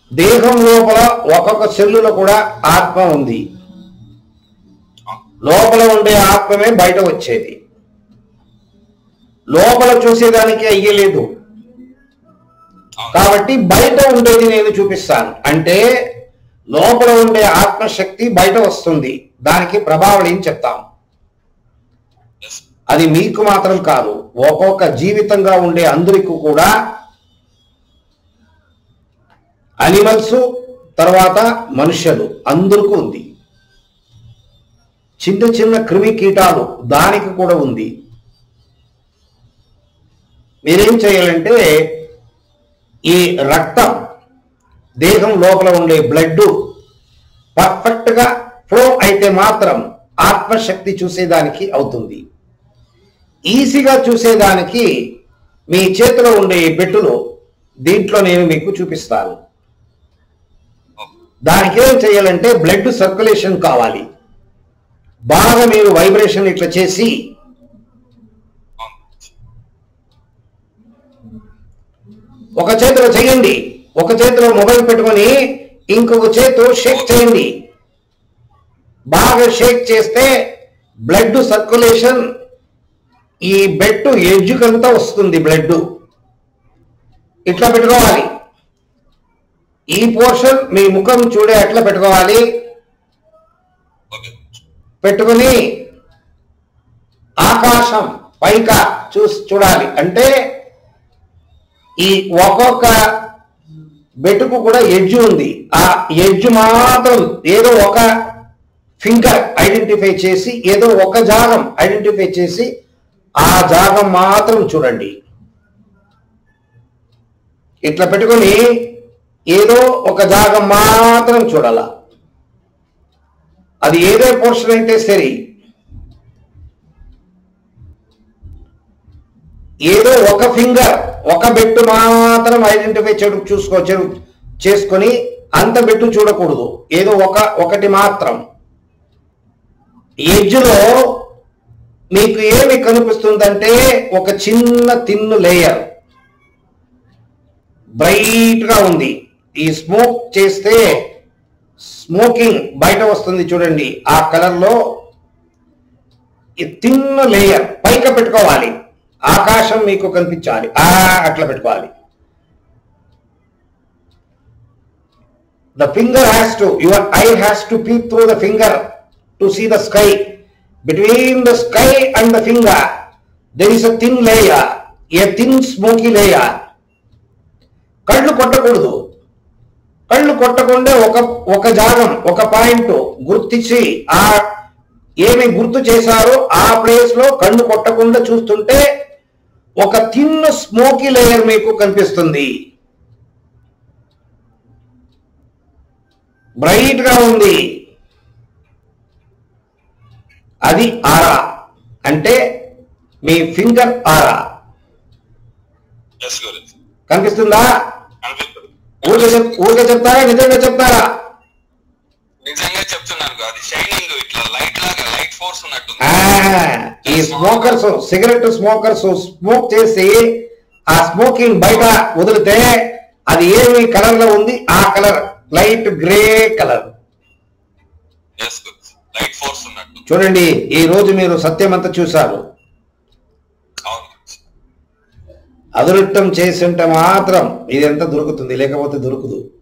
దేహం లోపల ఒక్కొక్క సెల్లులో కూడా ఆత్మ ఉంది లోపల ఉండే ఆత్మమే బయట వచ్చేది లోపల చూసేదానికి అయ్యలేదు అవును కాబట్టి బయట ఉండేది నేను చూపిస్తాను అంటే లోపల ఉండే ఆత్మశక్తి బయట వస్తుంది దానికి ప్రభావం చెప్తాం ఎస్ అది మీకు మాత్రం కాదు ఒక్కొక్క జీవితంగా ఉండే అందరికీ కూడా అనిమల్స్ తర్వాత మనుష్యులు అందరికీ ఉంది చిన్న చిన్న క్రిమి కీటాలు దానికి కూడా ఉంది మీరేం చేయాలంటే ఈ రక్తం దేహం లోపల ఉండే బ్లడ్ పర్ఫెక్ట్ గా ఫ్లో అయితే మాత్రం ఆత్మశక్తి చూసేదానికి అవుతుంది ఈజీగా చూసేదానికి మీ చేతిలో ఉండే ఈ బెట్టులు దీంట్లో నేను మీకు చూపిస్తాను దానికి ఏం చేయాలంటే బ్లడ్ సర్క్యులేషన్ కావాలి బాగా మీరు వైబ్రేషన్ ఇట్లా చేసి అవును ఒక చేతిలో చేయండి ఒక చేతిలో మొబైల్ పెట్టుకొని ఇంకొక చేతితో షేక్ చేయండి బాగా షేక్ చేస్తే బ్లడ్ సర్క్యులేషన్ ఈ బెడ్ ఎడ్జుకంతా వస్తుంది బ్లడ్ ఇట్లా పెట్టుకోవాలి ఈ పోర్షన్ మీ ముఖం చూడే ఎట్లా పెట్టుకోవాలి ఓకే పెట్టుకుని ఆకాశం పైక చూసి చూడాలి అంటే ఈ ఒక్కొక్క బెటుకు కూడా ఎడ్జ్ ఉంది ఆ ఎడ్జ్ మాత్రం ఏదో ఒక ఫింగర్ ఐడెంటిఫై చేసి ఏదో ఒక జాగం ఐడెంటిఫై చేసి ఆ జాగం మాత్రం చూడండి ఇట్లా పెట్టుకొని ఏదో ఒక జాగం మాత్రం చూడాల అది ఏదే పోర్షన్ అయితే సరే ఏదో ఒక ఫింగర్ ఒక బెట్టు మాత్రం ఐడెంటిఫై చేయడం చూసుకో చే- చేసుకొని అంత బెట్టు చూడకూడదు ఏదో ఒక ఒకటి మాత్రం ఎడ్జ్లో మీకు ఏమి కనిపిస్తుందంటే ఒక చిన్న తిన్ను లేయర్ బ్రైట్ గా ఉంది ఈ స్మోక్ చేస్తే స్మోకింగ్ బయట వస్తుంది చూడండి ఆ కలర్ లో ఈ తిన్న లేయర్ పైక పెట్టుకోవాలి ఆకాశం మీకు కనిపించాలి ఆ అట్లా పెట్టుకోవాలి the finger has to your eye has to peep through the finger to see the sky between the sky and the finger there is a thin layer a thin smoky layer కళ్ళు కొట్టకూడదు కళ్ళు కొట్టకుండా ఒక ఒక జాగం ఒక point గుర్తించి ఆ ఏమి గుర్తు చేశారో ఆ ప్లేస్ లో కళ్ళు కొట్టకుండా చూస్తుంటే ఒక తిన్న స్మోకీ లేయర్ మీకు కనిపిస్తుంది బ్రైట్ గా ఉంది అది ఆరా అంటే మీ ఫింగర్ ఆరా ఎస్ గురించి కనిపిస్తుందా అనిపిస్తుంది ఊరికే చెప్ ఊరికే చెప్తారా నిజంగా చెప్తారా నిజంగా చెప్తున్నాను అది షైనింగ్ ఇట్లా లైట్ లాగా లైట్ ఫోర్స్ ఉన్నట్టుంది ఆ, ఈ స్మోకర్స్ సిగరెట్ స్మోకర్స్ స్మోక్ చేసి ఆ స్మోకింగ్ బయట వదిలితే అది ఏమి కలర్ లో ఉంది ఆ కలర్ లైట్ గ్రే కలర్ ఎస్ గురించి లైట్ ఫోర్స్ ఉన్నట్టు చూడండి ఈ రోజు మీరు సత్యమంతా చూశారు అవును గురించి అదృష్టం చేసి ఉంటే మాత్రం ఇదంతా దొరుకుతుంది లేకపోతే దొరకదు